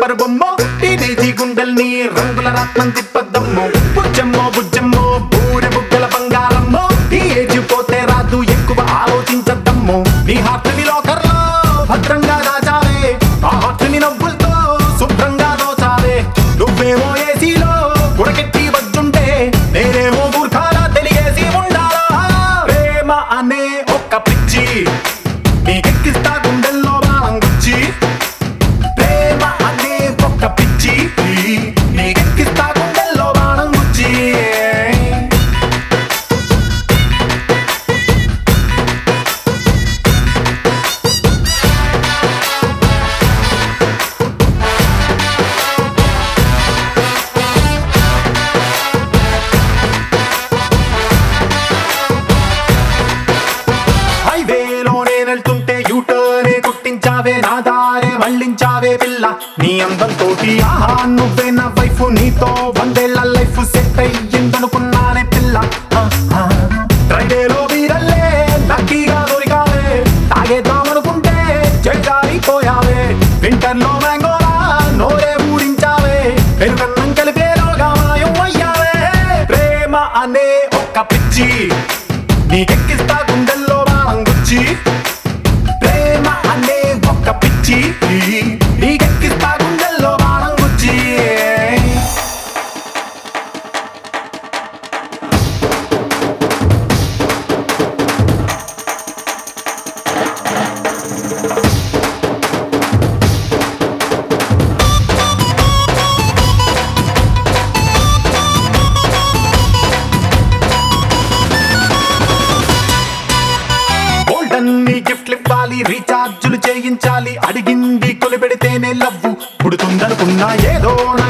Super బొమ్మ టీనేజీ గుండెల్ని రంగుల రత్నం తిప్పద్దమ్మో బుజ్జమ్మో బుజ్జమ్మో బూరె బుగ్గల బంగారమ్మో ఈ ఏజ్ పోతే రాదు ఎక్కువ ఆలోచించద్దమ్మో నీ హార్ట్ ని లోకర్లో భద్రంగా దాచావే ఆ హార్ట్ ని నవ్వులతో శుభ్రంగా దోచావే నువ్వేమో ఏసీలో గుడకెట్టి వచ్చుంటే నేనేమో మూర్ఖాలా తెలియసి ఉండాలా ప్రేమ అనే ఒక్క పిచ్చి నీకెక్కిస్తా గుండెల్లో బాణం గుచ్చి ప్రేమ అనే ఒక్క పిచ్చి నీకెక్కిస్తా గుండెల్లో బాణం గుచ్చి హైవేలో నేనెళ్తుంటే యూటర్నే కుట్టించావే నా దారే మళ్ళించావే పిల్ల నీ అందంతో ఆహా నువ్వే నా వైఫ్ నీతో వందేళ్ల లైఫ్ సెట్ అయ్యిందనుకున్నానే పిల్ల ఆ, ఆ. ఫ్రైడేలో వీరల్లే లక్కీగా దొరికావే తాగేద్దామనుకుంటే చెడ్డారిపోయావే వింటర్లో మ్యాంగోలా నోరే ఊడించావే పెరుగన్నం కలిపేలోగా మాయం అయ్యావే ప్రేమ అనే ఒక్క పిచ్చి నీకెక్కిస్తా గుండెల్లో బాణం గుచ్చి ప్రేమ అనే ఒక్క పిచ్చి నీకెక్కిస్తా గుండెల్లో బాణం గుచ్చి గోల్డెన్ నీ గిఫ్ట్లు ఇవ్వాలి రీఛార్జులు చేయించాలి అడిగింది కొలిపెడితేనే లవ్వు పుడుతుందనుకున్నా ఏదో